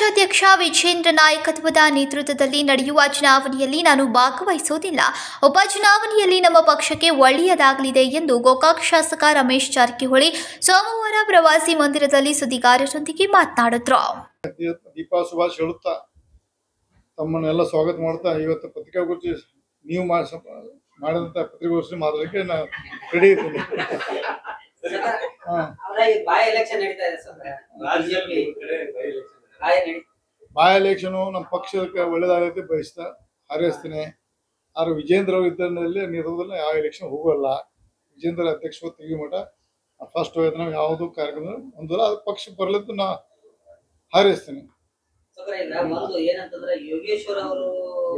ರಾಜ್ಯಾಧ್ಯಕ್ಷ ವಿಜೇಂದ್ರ ನಾಯಕತ್ವದ ನೇತೃತ್ವದಲ್ಲಿ ನಡೆಯುವ ಚುನಾವಣೆಯಲ್ಲಿ ನಾನು ಭಾಗವಹಿಸುವುದಿಲ್ಲ ಉಪಚುನಾವಣೆಯಲ್ಲಿ ನಮ್ಮ ಪಕ್ಷಕ್ಕೆ ಒಳ್ಳೆಯದಾಗಲಿದೆ ಎಂದು ಗೋಕಾಕ್ ಶಾಸಕ ರಮೇಶ್ ಜಾರಕಿಹೊಳಿ ಸೋಮವಾರ ಪ್ರವಾಸಿ ಮಂದಿರದಲ್ಲಿ ಸುದ್ದಿಗಾರರೊಂದಿಗೆ ಮಾತನಾಡಿದ್ರು ದೀಪಾ ಸುಭಾಷ್ ಹೇಳುತ್ತಾ ತಮ್ಮನ್ನೆಲ್ಲ ಸ್ವಾಗತ ಮಾಡ್ತಾ ಇವತ್ತು ಪತ್ರಿಕಾಗೋಷ್ಠಿ ನೀವು ಮಾಡಿ ಮಾಡಿದಂಥ ಪತ್ರಿಕಾಗೋಷ್ಠಿ ಮಾಡೋದಕ್ಕೆ ನಾನು ರೆಡಿ ಇದ್ದೀನಿ ಹಾಂ ಅವರ ಈ ಬಾಯ್ ಎಲೆಕ್ಷನ್ ನಡೀತಾ ಇದೆ ಸರ್ ಬಿಜೆಪಿ ಬಾಯ್ ನಡಿ ಬಾಯ್ ಎಲೆಕ್ಷನು ನಮ್ಮ ಪಕ್ಷಕ್ಕೆ ಒಳ್ಳೇದಾಗತ್ತೆ ಬಯಸ್ತಾ ಹಾರೈಸ್ತೀನಿ ಆದ್ರೆ ವಿಜೇಂದ್ರ ಅವರು ಇದ್ದಲ್ಲಿ ನಿರ್ಧಾರದಲ್ಲಿ ಯಾವ ಎಲೆಕ್ಷನ್ ಹೋಗಲ್ಲ ವಿಜೇಂದ್ರ ಅಧ್ಯಕ್ಷ ತೆಗಿ ಮಠ ಫಸ್ಟ್ ಹೋಯ್ತು ನಾವು ಯಾವುದು ಕಾರ್ಯಕ್ರಮ ಒಂದಲ್ಲ ಅದು ಪಕ್ಷ ಬರ್ಲಂತ ನಾ ಹಾರೈಸ್ತೀನಿ ಸರ್ ಈಗ ಒಂದು ಏನಂತಂದ್ರೆ ಯೋಗೇಶ್ವರ್ ಅವರು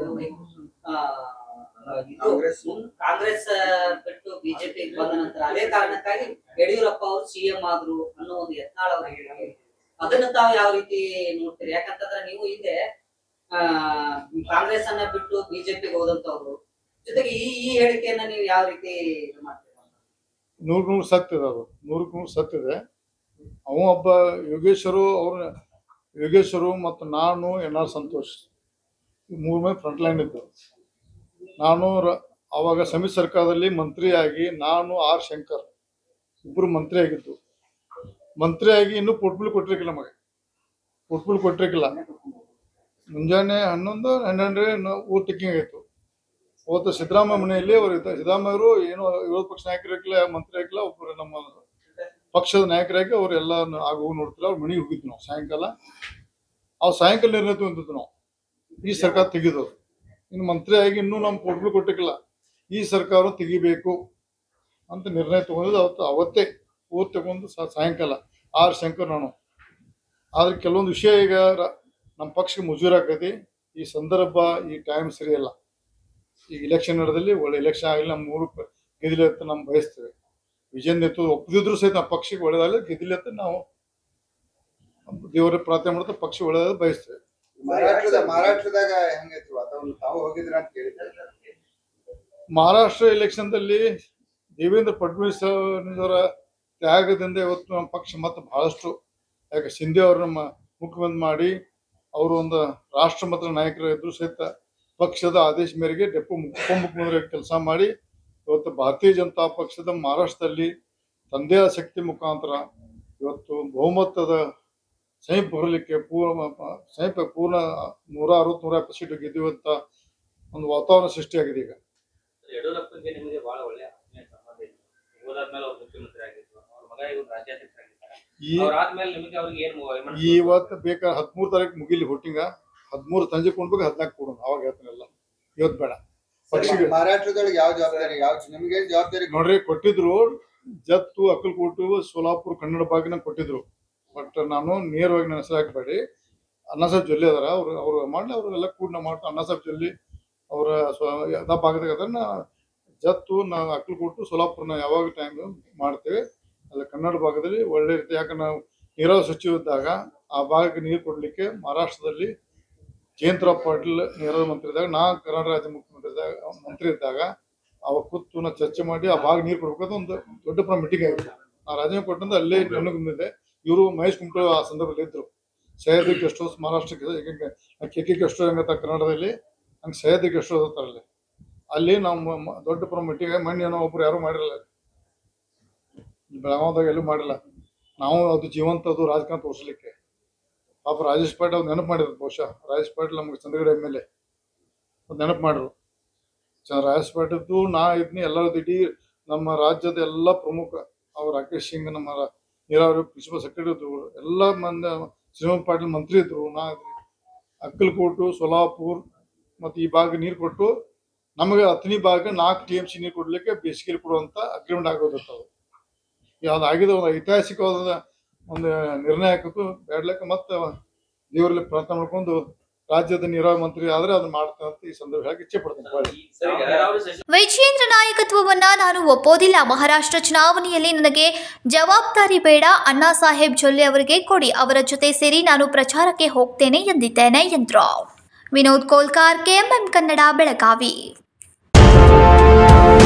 ಕಾಂಗ್ರೆಸ್ ಬಿಟ್ಟು ಬಿಜೆಪಿ ಬಂದ ನಂತರ ಅದೇ ಕಾರಣಕ್ಕಾಗಿ ಯಡಿಯೂರಪ್ಪ ಅವರು ಸಿಎಂ ಆದ್ರು ಅನ್ನೋ ಒಂದು ಯತ್ನಾಳ್ ಅವ್ರ ಹೇಳಿಕೆ ಅದನ್ನ ತಾವು ಯಾವ ರೀತಿ ನೋಡ್ತೀರಿ ಯಾಕಂತಂದ್ರೆ ನೀವು ಹಿಂದೆ ಆ ಕಾಂಗ್ರೆಸ್ ಅನ್ನ ಬಿಟ್ಟು ಬಿಜೆಪಿಗೆ ಹೋದಂತವ್ರು ಜೊತೆಗೆ ಈ ಈ ಹೇಳಿಕೆಯನ್ನ ನೀವು ಯಾವ ರೀತಿ ಇದು ಮಾಡ್ತೀರಾ ನೂರು ನೂರು ಸತ್ಯ ಇದೆ ಅದು ನೂರಕ್ಕೆ ನೂರು ಸತ್ಯ ಇದೆ ಅವ ಒಬ್ಬ ಯೋಗೇಶ್ವರು ಅವ್ರ ಯೋಗೇಶ್ವರು ಮತ್ತು ನಾನು ಎನ್ ಆರ್ ಸಂತೋಷ್ ಈ ಮೂರು ಮಂದಿ ಫ್ರಂಟ್ ಲೈನ್ ಇದ್ದು ನಾನು ರ- ಅವಾಗ ಸಮಿತಿ ಸರ್ಕಾರದಲ್ಲಿ ಮಂತ್ರಿಯಾಗಿ ನಾನು ಆರ್ ಶಂಕರ್ ಇಬ್ಬರು ಮಂತ್ರಿ ಆಗಿದ್ದು ಮಂತ್ರಿಯಾಗಿ ಇನ್ನೂ ಪೋರ್ಟ್ಬಿಲ್ ಕೊಟ್ಟಿರ್ಕಿಲ್ಲ ನಮಗೆ ಪೋರ್ಟ್ಬಿಲ್ ಕೊಟ್ಟಿರ್ಕಿಲ್ಲ ಮುಂಜಾನೆ ಹನ್ನೊಂದು ಹನ್ನೆರಡು ಊಟ ಟಿಕ್ಕಿಂಗ್ ಆಯಿತು ಅವತ್ತು ಸಿದ್ದರಾಮಯ್ಯ ಮನೆಯಲ್ಲಿ ಅವರು ಇದ್ದ ಸಿದ್ದರಾಮಯ್ಯರು ಏನು ವಿರೋಧ ಪಕ್ಷ ನಾಯಕರಾಗಿಲ್ಲ ಮಂತ್ರಿ ಆಗಿಲ್ಲ ಒಬ್ಬರು ನಮ್ಮ ಪಕ್ಷದ ನಾಯಕರಾಗಿ ಅವ್ರು ಎಲ್ಲ ಆಗು ನೋಡ್ತಿಲ್ಲ ಅವ್ರ ಮನೆಗೆ ಹೋಗಿದ್ವಿ ನಾವು ಸಾಯಂಕಾಲ ಅವ್ರು ಸಾಯಂಕಾಲ ನಿರ್ಣಯ ತಗೊಂಡಿದ್ದು ನಾವು ಈ ಸರ್ಕಾರ ತೆಗೆದು ಇನ್ನು ಮಂತ್ರಿ ಆಗಿ ಇನ್ನೂ ನಮ್ಮ ಕೊಟ್ಬಿಟ್ಟು ಕೊಟ್ಟಿಲ್ಲ ಈ ಸರ್ಕಾರ ತೆಗಿಬೇಕು ಅಂತ ನಿರ್ಣಯ ತಗೊಂಡಿದ್ದು ಅವತ್ತು ಅವತ್ತೇ ಓದ್ ತಗೊಂಡು ಸಾ- ಸಾಯಂಕಾಲ ಆರ್ ಶಂಕರ್ ನಾನು ಆದ್ರೆ ಕೆಲವೊಂದು ವಿಷಯ ಈಗ ರ- ನಮ್ಮ ಪಕ್ಷಕ್ಕೆ ಮುಜೂರಾಗತಿ ಈ ಸಂದರ್ಭ ಈ ಟೈಮ್ ಸರಿಯಲ್ಲ ಈ ಇಲೆಕ್ಷನ್ ನಡೆದಲ್ಲಿ ಒಳ್ಳೆ ಇಲೆಕ್ಷನ್ ಆಗಲಿ ನಮ್ಮ ಮೂರು ಗೆದಿಲಿ ಅಂತ ನಾವು ಬಯಸ್ತೇವೆ ವಿಜಯನ್ ನೇತೃತ್ವ ಒಪ್ಪದಿದ್ರು ಸಹಿತ ನಮ್ಮ ಪಕ್ಷಕ್ಕೆ ಒಳ್ಳೇದಾಗಲಿ ಗೆದಿಲಿ ಅಂತ ನಾವು ದೇವರ ಪ್ರಾರ್ಥನೆ ಮಾಡ್ತಾ ಪಕ್ಷ ಒಳ್ಳೇದಾಗ ಬಯಸ್ತೇವೆ ಮಹಾರಾಷ್ಟ್ರದ ಮಹಾರಾಷ್ಟ್ರದಾಗ ಹೆಂಗೈತಿ ವಾತಾವರಣ ತಾವು ಹೋಗಿದ್ರ ಅಂತ ಕೇಳಿದ್ರೆ ಮಹಾರಾಷ್ಟ್ರ ಎಲೆಕ್ಷನ್ದಲ್ಲಿ ದೇವೇಂದ್ರ ಫಡ್ನವೀಸ್ ಅವರ ತ್ಯಾಗದಿಂದ ಇವತ್ತು ನಮ್ಮ ಪಕ್ಷ ಮತ್ತು ಬಹಳಷ್ಟು ಯಾಕೆ ಶಿಂದೆ ಅವರು ನಮ್ಮ ಮುಖ್ಯಮಂತ್ರಿ ಮಾಡಿ ಅವರು ಒಂದು ರಾಷ್ಟ್ರ ಮಟ್ಟದ ನಾಯಕರು ಇದ್ರು ಸಹಿತ ಪಕ್ಷದ ಆದೇಶ ಮೇರೆಗೆ ಡೆಪು ಉಪಮುಖ್ಯಮಂತ್ರಿ ಕೆಲಸ ಮಾಡಿ ಇವತ್ತು ಭಾರತೀಯ ಜನತಾ ಪಕ್ಷದ ಮಹಾರಾಷ್ಟ್ರದಲ್ಲಿ ತಂದೆಯ ಶಕ್ತಿ ಮುಖಾಂತರ ಇವತ್ತು ಬಹುಮತದ ಸಮೀಪ ಬರಲಿಕ್ಕೆ ಪೂರ್ಣ ಸಮೀಪ ಪೂರ್ಣ ನೂರ ಅರವತ್ತು ನೂರ ಎಪ್ಪತ್ತು ಸೀಟು ಗೆದ್ದುವಂತ ಒಂದು ವಾತಾವರಣ ಸೃಷ್ಟಿಯಾಗಿದೆ ಈಗ ಯಡಿಯೂರಪ್ಪಗೆ ನಿಮಗೆ ಬಹಳ ಒಳ್ಳೆ ಆತ್ಮೀಯ ಸಂಬಂಧ ಇದೆ ಹೋದಾದ್ಮೇಲೆ ಅವ್ರು ಮುಖ್ಯಮಂತ್ರಿ ಆಗಿದ್ರು ಅವ್ರ ಮಗ ಇವ್ರು ರಾಜ್ಯಾಧ್ಯಕ್ಷರಾಗಿದ್ದಾರೆ ಈ ಅವ್ರಾದ್ಮೇಲೆ ನಿಮಗೆ ಅವ್ರಿಗೆ ಏನ್ ವಹಿವಾಟು ಇವತ್ತು ಬೇಕಾದ್ರೆ ಹದಿಮೂರು ತಾರೀಕು ಮುಗಿಲಿ ಹೋಟಿಂಗ ಹದಿಮೂರು ಸಂಜೆ ಕೊಂಡ್ಬೇಕು ಹದಿನಾಲ್ಕು ಕೊಡೋಣ ಅವಾಗ ಹೇಳ್ತಾನೆಲ್ಲ ಇವತ್ತು ಬೇಡ ಪಕ್ಷಿಗೆ ಮಹಾರಾಷ್ಟ್ರದೊಳಗೆ ಯಾವ ಜವಾಬ್ದಾರಿ ಯಾವ ನಿಮ್ಗೆ ಏನ್ ಜವಾಬ್ದಾರಿ ನೋಡ್ರಿ ಕೊಟ್ಟಿದ್ರು ಜತ್ತು ಅಕ್ಕಲ್ಕೋಟು ಸೋಲಾಪುರ ಕನ್ನಡ ಭಾಗನ ಕೊಟ್ಟಿದ್ರು ಬಟ್ ನಾನು ನೇರವಾಗಿ ನನ್ನ ಹೆಸರು ಹಾಕಬೇಡಿ ಅನ್ನಸಾಬ್ ಜೊಲ್ಲೆ ಅದಾರ ಅವ್ರು ಅವ್ರು ಮಾಡಲಿ ಅವ್ರೆಲ್ಲ ಕೂಡ ಮಾಡ್ತಾ ಅನ್ನಸಾಬ್ ಜೊಲ್ಲಿ ಅವರ ಸ್ವ ಅದ ಭಾಗದಾಗ ಅದನ್ನ ಜತ್ತು ನಾವು ಅಕ್ಕಲ್ಕೋಟು ಸೋಲಾಪುರನ ಯಾವಾಗ ಟೈಮ್ ಮಾಡ್ತೇವೆ ಅಲ್ಲಿ ಕನ್ನಡ ಭಾಗದಲ್ಲಿ ಒಳ್ಳೆ ರೀತಿ ಯಾಕೆ ನಾವು ನೀರಾವರಿ ಸಚಿವ ಇದ್ದಾಗ ಆ ಭಾಗಕ್ಕೆ ನೀರು ಕೊಡಲಿಕ್ಕೆ ಮಹಾರಾಷ್ಟ್ರದಲ್ಲಿ ಜಯಂತರಾವ್ ಪಾಟೀಲ್ ನೀರಾವರಿ ಮಂತ್ರಿ ಇದ್ದಾಗ ನಾ ಕರ್ನಾಟಕ ರಾಜ್ಯ ಮುಖ್ಯಮಂತ್ರಿ ಇದ್ದಾಗ ಮಂತ್ರಿ ಇದ್ದಾಗ ಅವಾಗ ಕೂತು ನಾವು ಚರ್ಚೆ ಮಾಡಿ ಆ ಭಾಗ ನೀರು ಕೊಡ್ಬೇಕಂತ ಒಂದು ದೊಡ್ಡ ಪ್ರಮಾಣ ಮೀಟಿಂಗ್ ಆಗಿತ್ತು ಆ ರಾಜ್ಯ ಕೊಟ್ಟಂತ ಅಲ್ಲೇ ನನಗೆ ಬಂದಿದೆ ಇವರು ಮಹೇಶ್ ಕುಮಟು ಆ ಸಂದರ್ಭದಲ್ಲಿ ಇದ್ರು ಸಹ್ಯಾದ್ರಿ ಗೆಸ್ಟ್ ಹೌಸ್ ಮಹಾರಾಷ್ಟ್ರಕ್ಕೆ ಕೆ ಕೆ ಗೆಸ್ಟ್ ಹೌಸ್ ಹೆಂಗತ್ತ ಕನ್ನಡದಲ್ಲಿ ಹಂಗೆ ಸಹ್ಯಾದ್ರಿ ಗೆಸ್ಟ್ ಹೌಸ್ ಅಂತಾರಲ್ಲಿ ಅಲ್ಲಿ ನಾವು ಮ- ಮ- ದೊಡ್ಡ ಪ್ರಮಾಣ ಮೀಟಿಂಗ್ ಮೊನ್ನೆ ಏನೋ ಒಬ್ರು ಯಾರು ಮಾಡಿರಲ್ಲ ಇಲ್ಲಿ ಬೆಳಗಾವದಾಗ ಎಲ್ಲೂ ಮಾಡಿಲ್ಲ ನಾವು ಅದು ಜೀವಂತ ಅದು ರಾಜಕಾರಣ ತೋರಿಸ್ಲಿಕ್ಕೆ ಪಾಪ ರಾಜೇಶ್ ಪಾಟೀಲ್ ಅವ್ರು ನೆನಪು ಮಾಡಿದ್ರು ಬಹುಶಃ ರಾಜೇಶ್ ಪಾಟೀಲ್ ನಮಗೆ ಚಂದ್ರಗಡೆ ಎಮ್ ಎಲ್ ಎ ನೆನಪು ಮಾಡಿದ್ರು ಚ ರಾಜೇಶ್ ಪಾಟೀಲ್ದು ನಾ ಇದ್ನಿ ಎಲ್ಲರೂ ಇಡೀ ನಮ್ಮ ರಾಜ್ಯದ ಎಲ್ಲ ಪ್ರಮುಖ ಅವ್ರು ರಾಕೇಶ್ ಸಿಂಗ್ ನಮ್ಮ ರಾ- ನೀರಾವರಿ ಪ್ರಿನ್ಸಿಪಲ್ ಸೆಕ್ರೆಟರಿ ಇದ್ರು ಎಲ್ಲ ಮಂದಿ ಶ್ರೀಮಂತ್ ಪಾಟೀಲ್ ಮಂತ್ರಿ ಇದ್ರು ನಾ ಇದ್ರಿ ಅಕ್ಕಲ್ಕೋಟು ಸೋಲಾಪುರ್ ಮತ್ತು ಈ ಭಾಗ ನೀರು ಕೊಟ್ಟು ನಮಗೆ ಹತ್ತನೇ ಭಾಗ ನಾಲ್ಕು ಟಿ ಎಮ್ ಸಿ ನೀರು ಕೊಡಲಿಕ್ಕೆ ಬೇಸಿಗೆಯಲ್ಲಿ ಕೊಡುವಂಥ ಅಗ್ರಿಮೆಂಟ್ ಆಗೋದಿತ್ತು ಅದು ಯಾವ್ದು ಆಗಿದೆ ಒಂದು ಐತಿಹಾಸಿಕವಾದ ಒಂದು ನಿರ್ಣಯ ಹಾಕಿತ್ತು ಬೇಡ್ಲಿಕ್ಕೆ ಮತ್ತೆ ದೇವರಲ್ಲಿ ಪ್ರಾರ್ಥನೆ ಮಾಡ್ಕೊಂಡು ರಾಜ್ಯದ ನೀರಾವರಿ ಮಂತ್ರಿ ಆದ್ರೆ ಅದನ್ನ ಮಾಡ್ತಾರೆ ಅಂತ ಈ ಸಂದರ್ಭ ಹೇಳಕ್ಕೆ ಇಚ್ಛೆ ಪಡ್ತೀನಿ ಬಾಳಿ. ಸರಿ ನೀರಾವರಿ ಸಚಿವ ವಿಜೇಂದ್ರ ನಾಯಕತ್ವವನ್ನ ನಾನು ಒಪ್ಪೋದಿಲ್ಲ ಮಹಾರಾಷ್ಟ್ರ ಚುನಾವಣೆಯಲ್ಲಿ ನನಗೆ ಜವಾಬ್ದಾರಿ ಬೇಡ ಅಣ್ಣಾ ಸಾಹೇಬ್ ಜೊಲ್ಲೆ ಅವರಿಗೆ ಕೊಡಿ ಅವರ ಜೊತೆ ಸೇರಿ ನಾನು ಪ್ರಚಾರಕ್ಕೆ ಹೋಗ್ತೇನೆ ಎಂದಿದ್ದೇನೆ ಎಂದರು ವಿನೋದ್ ಕೋಲ್ಕಾರ್ ಕೆಎಂಎಂ ಕನ್ನಡ ಬೆಳಗಾವಿ